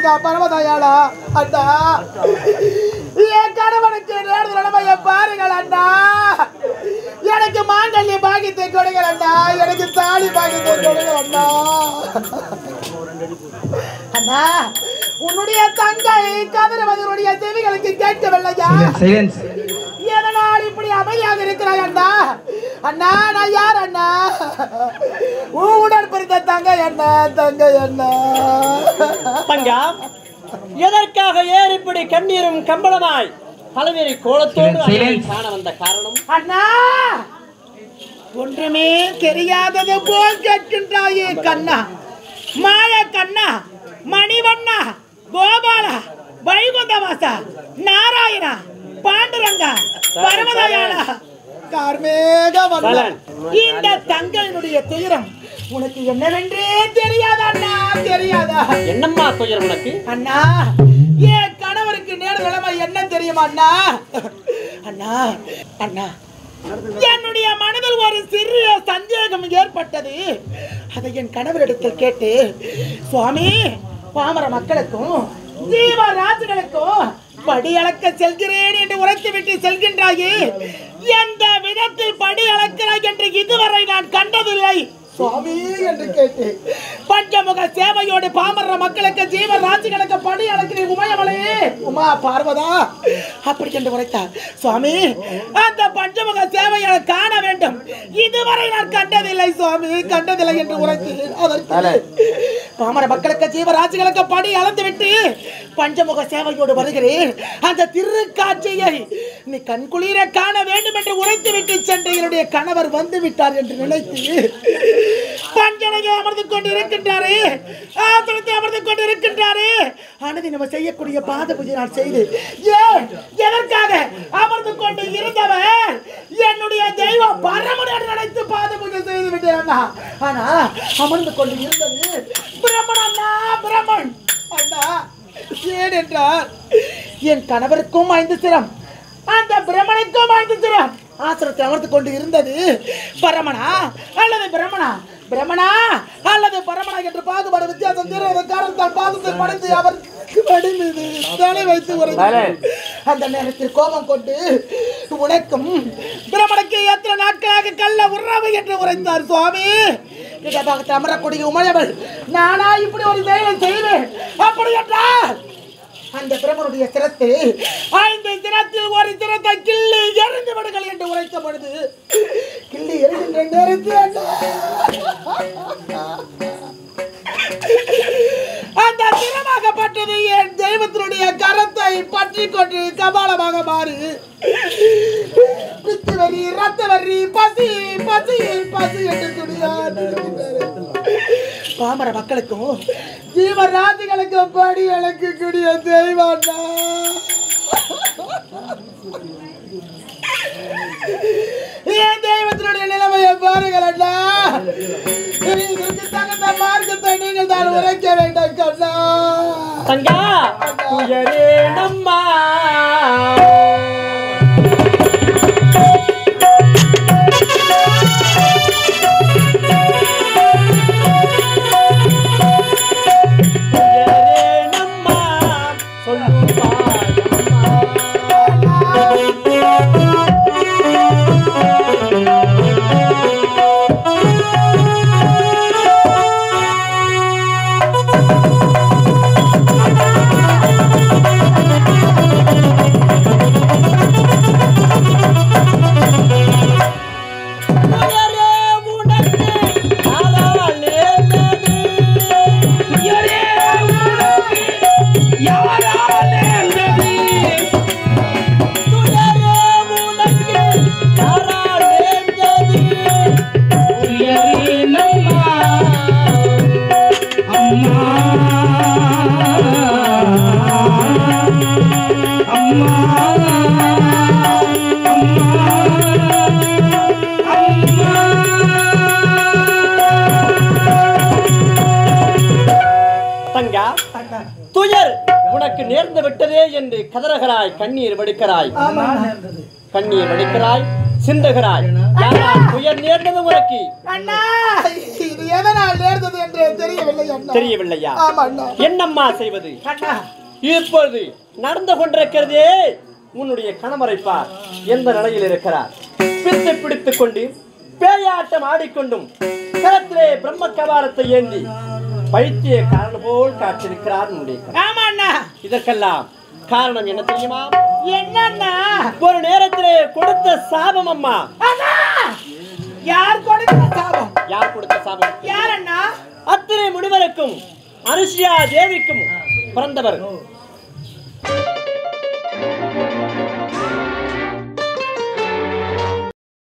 பாண்டுரங்கா பரமதயாளா அண்ணா என் கணவனுக்கு நேர்ந்த நிலைமையை பாருங்கள் அண்ணா எனக்கு மாங்கல்ய பாக்கியத்தை கொடுங்கள் அண்ணா எனக்கு தாலி பாக்கியத்தை கொடுங்கள் அண்ணா அண்ணா உன்னுடைய தங்கை கதிரவதனுடைய செவிகளுக்கு கேட்கவில்லையா சைலன்ஸ் எதனால் இப்படி அமைதியாக இருக்கிறாய் அண்ணா அண்ணா நான் யார் அண்ணா உன் உடன் பிறந்த தங்கை அண்ணா தங்கை அண்ணா தங்கா எதற்காக ஏன் இப்படி கண்ணீரும் கம்பளமாய் பலவேறு கோலத்தோடு Silence, அண்ணனை silence. காண வந்த காரணம் அண்ணா ஒன்றுமே தெரியாதது போல் கேட்கின்றாயே கண்ணா மாய கண்ணா மணிவண்ணா கோபாலா வைகுந்தவாசா நாராயணா பாண்டுரங்கா பரமதயாளா கார்மேக சலன். இந்த தங்களினுடைய துயரம் உனக்கு என்னவென்றே தெரியாதா அண்ணா தெரியாதா என்னம்மா துயர் உனக்கு அண்ணா என் கணவருக்கு நேர நிலைமை என்ன தெரியுமா அண்ணா அண்ணா அண்ணா என்னுடைய மனதில் ஒரு சிறிய சந்தேகம் ஏற்பட்டது அதை என் கணவரிடத்தில் கேட்டு சுவாமி பாமர மக்களுக்கும் ஜீவராஜுகளுக்கும் படி அளக்க செல்கிறேன் என்று உரைத்துவிட்டு செல்கின்றாயே எந்த விதத்தில் படி அளக்கிறாய் என்று இதுவரை நான் கண்டதில்லை சுவாமி என்று கேட்டு பஞ்சமுக சேவையோடு பாமர மக்களுக்கு ஜீவ ராஜிகளுக்கு பணி அளக்கிறேன் உமையமலே உமா பார்வதா அப்படி என்று உரைத்தார் சுவாமி அந்த பஞ்சமுக சேவையை காண வேண்டும் இதுவரை நான் கண்டதில்லை சுவாமி கண்டதில்லை என்று உரைத்து அதற்கு பாமர மக்களுக்கு ஜீவராஜிகளுக்கு பணி அளந்து விட்டு பஞ்சமுக சேவையோடு வருகிறேன் அந்த திருக்காட்சியை நீ கண்குளிர காண வேண்டும் என்று உரைத்து விட்டு சென்ற என்னுடைய கணவர் வந்து விட்டார் என்று நினைத்து பஞ்சனையை அமர்ந்து கொண்டு இருக்கின்றாரே ஆசனத்தை அமர்ந்து கொண்டு இருக்கின்றாரே ஆனது நம்ம செய்யக்கூடிய பாத பூஜை நான் செய்து ஏன் எதற்காக அமர்ந்து கொண்டு இருந்தவர் என்னுடைய தெய்வம் பரமன் என்று நினைத்து பாத பூஜை செய்து விட்டேன் அண்ணா ஆனா அமர்ந்து கொண்டு இருந்தது பிரம்மன் அண்ணா பிரம்மன் அண்ணா ஏன் என்றால் என் கணவருக்கும் ஐந்து சிரம் அந்த பிரம்மனுக்கும் ஐந்து சிரம் ஆசிரத்தை அமர்ந்து கொண்டு இருந்தது பரமனா அல்லது பிரம்மனா பிரம்மனா அல்லது பரமனா என்று பாகுபாடு வித்தியாசம் தீர்வத காரணத்தால் பாதத்தை படைத்து அவர் வடி மீது தலை வைத்து உரைத்தார் அந்த நேரத்தில் கோபம் கொண்டு உனக்கும் பிரம்மனுக்கு எத்தனை நாட்களாக கள்ள உறவு என்று உரைத்தார் சுவாமி இடபாகத்தில் அமரக்கூடிய உமையவள் நானா இப்படி ஒரு செயலை செய்வேன் அப்படி என்றால் அந்த பிரமனுடைய சிரத்தை ஐந்து தினத்தில் ஒரு தினத்தை கிள்ளி எறிந்து விடுங்கள் என்று உரைத்த பொழுது கிள்ளி எறிகின்ற நேரத்தில் அந்த தினமாகப்பட்டது என் தெய்வத்தினுடைய கரத்தை பற்றி கொண்டு கபாலமாக மாறி பித்து வரி ரத்த வரி பசி பசி பசி என்று துணியார் பாமர மக்களுக்கும் ஜீவராஜிகளுக்கும் படி எனக்கு கூடிய தெய்வம்டா என் தெய்வத்தினுடைய நிலைமையை பாருங்கள் அண்ணா இதற்கு தகுந்த மார்க்கத்தை நீங்கள் தான் உரைக்க வேண்டும் கண்ணா தங்கா துயரே நம்மா துயரே நம்மா சொல்லுவாய் துயரே உனக்கு ஆளால் நேர்ந்தது. துயரே உனக்கு யாரால் நேர்ந்தது? துயரே உனக்கு யாரால் நேர்ந்தது? துயரே நம்மா அம்மா தங்கா துயர் உனக்கு நேர்ந்து விட்டதே என்று கதறுகிறாய் கண்ணீர் வடிக்கிறாய் கண்ணீர் வடிக்கிறாய் சிந்துகிறாய் யாரால் துயர் நேர்ந்தது உனக்கு அண்ணா இது எதனால் நேர்ந்தது என்று தெரியவில்லை அண்ணா தெரியவில்லையா ஆமா அண்ணா என்னம்மா செய்வது அண்ணா இப்பொழுது நடந்து கொண்டிருக்கிறதே உன்னுடைய கணவரை பார் எந்த நிலையில் இருக்கிறார் பித்து பிடித்துக் கொண்டு பேயாட்டம் ஆடிக்கொண்டும் கரத்திலே பிரம்ம கபாலத்தை ஏந்தி பைத்திய காரணம் போல் காட்டிருக்கிறார் உன்னுடைய கணவர். ஆமா அண்ணா இதற்கெல்லாம் காரணம் என்ன தெரியுமா என்னண்ணா ஒரு நேரத்திலே கொடுத்த சாபம் அம்மா அண்ணா யார் கொடுத்த சாபம் யார் கொடுத்த சாபம் யார் அண்ணா அத்தனை முனிவருக்கும் அனுஷியா தேவிக்கும் பிறந்தவர்